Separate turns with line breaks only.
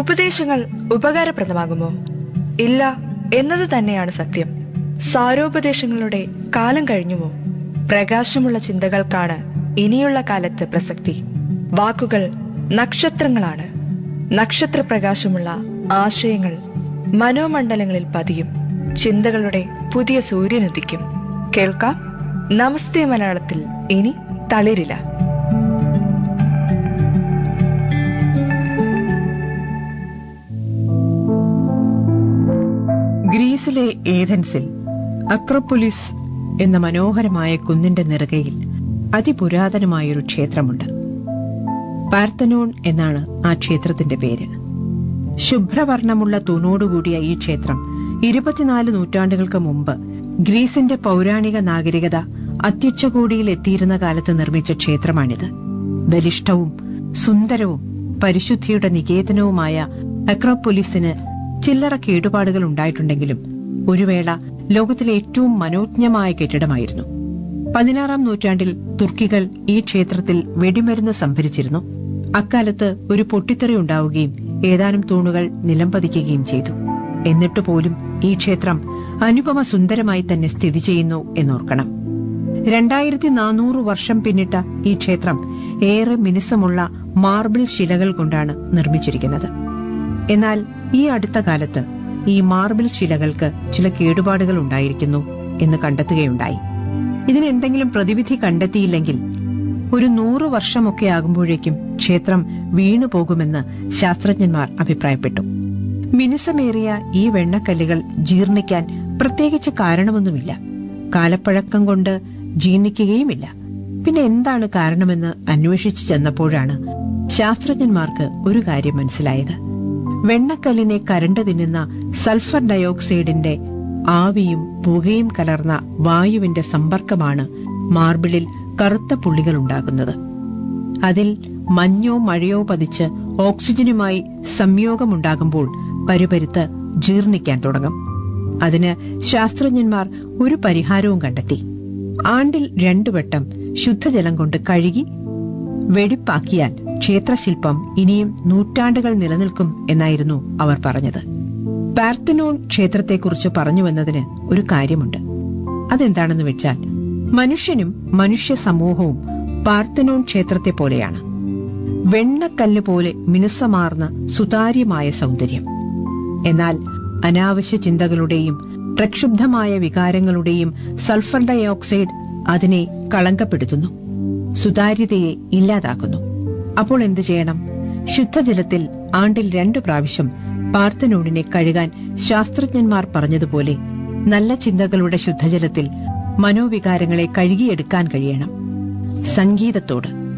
ഉപദേശങ്ങൾ ഉപകാരപ്രദമാകുമോ ഇല്ല എന്നത് തന്നെയാണ് സത്യം സാരോപദേശങ്ങളുടെ കാലം കഴിഞ്ഞുമോ പ്രകാശമുള്ള ചിന്തകൾക്കാണ് ഇനിയുള്ള കാലത്ത് പ്രസക്തി വാക്കുകൾ നക്ഷത്രങ്ങളാണ് നക്ഷത്രപ്രകാശമുള്ള ആശയങ്ങൾ മനോമണ്ഡലങ്ങളിൽ പതിയും ചിന്തകളുടെ പുതിയ സൂര്യനുദിക്കും കേൾക്കാം നമസ്തേ മലയാളത്തിൽ ഇനി തളിരില്ല
ഗ്രീസിലെ ഏഥൻസിൽ അക്രോപ്പൊലിസ് എന്ന മനോഹരമായ കുന്നിന്റെ നെറുകയിൽ അതിപുരാതനമായൊരു ക്ഷേത്രമുണ്ട് പാർത്തനോൺ എന്നാണ് ആ ക്ഷേത്രത്തിന്റെ പേര് ശുഭ്രവർണ്ണമുള്ള തൂണോടുകൂടിയ ഈ ക്ഷേത്രം ഇരുപത്തിനാല് നൂറ്റാണ്ടുകൾക്ക് മുമ്പ് ഗ്രീസിന്റെ പൗരാണിക നാഗരികത അത്യുച്ചകോടിയിൽ എത്തിയിരുന്ന കാലത്ത് നിർമ്മിച്ച ക്ഷേത്രമാണിത് ബലിഷ്ഠവും സുന്ദരവും പരിശുദ്ധിയുടെ നികേതനവുമായ അക്രോപ്പൊലിസിന് ചില്ലറ കേടുപാടുകൾ ഉണ്ടായിട്ടുണ്ടെങ്കിലും ഒരു വേള ലോകത്തിലെ ഏറ്റവും മനോജ്ഞമായ കെട്ടിടമായിരുന്നു പതിനാറാം നൂറ്റാണ്ടിൽ തുർക്കികൾ ഈ ക്ഷേത്രത്തിൽ വെടിമരുന്ന് സംഭരിച്ചിരുന്നു അക്കാലത്ത് ഒരു പൊട്ടിത്തെറി ഉണ്ടാവുകയും ഏതാനും തൂണുകൾ നിലംപതിക്കുകയും ചെയ്തു എന്നിട്ട് പോലും ഈ ക്ഷേത്രം അനുപമ സുന്ദരമായി തന്നെ സ്ഥിതി ചെയ്യുന്നു എന്നോർക്കണം രണ്ടായിരത്തി നാനൂറ് വർഷം പിന്നിട്ട ഈ ക്ഷേത്രം ഏറെ മിനുസമുള്ള മാർബിൾ ശിലകൾ കൊണ്ടാണ് നിർമ്മിച്ചിരിക്കുന്നത് എന്നാൽ ഈ അടുത്ത കാലത്ത് ഈ മാർബിൾ ശിലകൾക്ക് ചില കേടുപാടുകൾ ഉണ്ടായിരിക്കുന്നു എന്ന് കണ്ടെത്തുകയുണ്ടായി ഇതിന് എന്തെങ്കിലും പ്രതിവിധി കണ്ടെത്തിയില്ലെങ്കിൽ ഒരു നൂറു വർഷമൊക്കെ ആകുമ്പോഴേക്കും ക്ഷേത്രം വീണു പോകുമെന്ന് ശാസ്ത്രജ്ഞന്മാർ അഭിപ്രായപ്പെട്ടു മിനുസമേറിയ ഈ വെണ്ണക്കല്ലുകൾ ജീർണിക്കാൻ പ്രത്യേകിച്ച് കാരണമൊന്നുമില്ല കാലപ്പഴക്കം കൊണ്ട് ജീർണിക്കുകയുമില്ല പിന്നെ എന്താണ് കാരണമെന്ന് അന്വേഷിച്ചു ചെന്നപ്പോഴാണ് ശാസ്ത്രജ്ഞന്മാർക്ക് ഒരു കാര്യം മനസ്സിലായത് വെണ്ണക്കല്ലിനെ കരണ്ട് തിന്നുന്ന സൾഫർ ഡയോക്സൈഡിന്റെ ആവിയും പുകയും കലർന്ന വായുവിന്റെ സമ്പർക്കമാണ് മാർബിളിൽ കറുത്ത പുള്ളികൾ ഉണ്ടാകുന്നത് അതിൽ മഞ്ഞോ മഴയോ പതിച്ച് ഓക്സിജനുമായി സംയോഗമുണ്ടാകുമ്പോൾ പരുപരുത്ത് ജീർണിക്കാൻ തുടങ്ങും അതിന് ശാസ്ത്രജ്ഞന്മാർ ഒരു പരിഹാരവും കണ്ടെത്തി ആണ്ടിൽ രണ്ടു വട്ടം ശുദ്ധജലം കൊണ്ട് കഴുകി വെടിപ്പാക്കിയാൽ ക്ഷേത്രശില്പം ഇനിയും നൂറ്റാണ്ടുകൾ നിലനിൽക്കും എന്നായിരുന്നു അവർ പറഞ്ഞത് പാർത്തനോൺ ക്ഷേത്രത്തെക്കുറിച്ച് പറഞ്ഞുവെന്നതിന് ഒരു കാര്യമുണ്ട് അതെന്താണെന്ന് വെച്ചാൽ മനുഷ്യനും മനുഷ്യ സമൂഹവും പാർത്തനോൺ ക്ഷേത്രത്തെ പോലെയാണ് വെണ്ണക്കല്ല് പോലെ മിനുസമാർന്ന സുതാര്യമായ സൗന്ദര്യം എന്നാൽ അനാവശ്യ ചിന്തകളുടെയും പ്രക്ഷുബ്ധമായ വികാരങ്ങളുടെയും സൾഫർ ഡയോക്സൈഡ് അതിനെ കളങ്കപ്പെടുത്തുന്നു സുതാര്യതയെ ഇല്ലാതാക്കുന്നു അപ്പോൾ എന്തു ചെയ്യണം ശുദ്ധജലത്തിൽ ആണ്ടിൽ രണ്ടു പ്രാവശ്യം പാർത്തനോണിനെ കഴുകാൻ ശാസ്ത്രജ്ഞന്മാർ പറഞ്ഞതുപോലെ നല്ല ചിന്തകളുടെ ശുദ്ധജലത്തിൽ മനോവികാരങ്ങളെ കഴുകിയെടുക്കാൻ കഴിയണം സംഗീതത്തോട്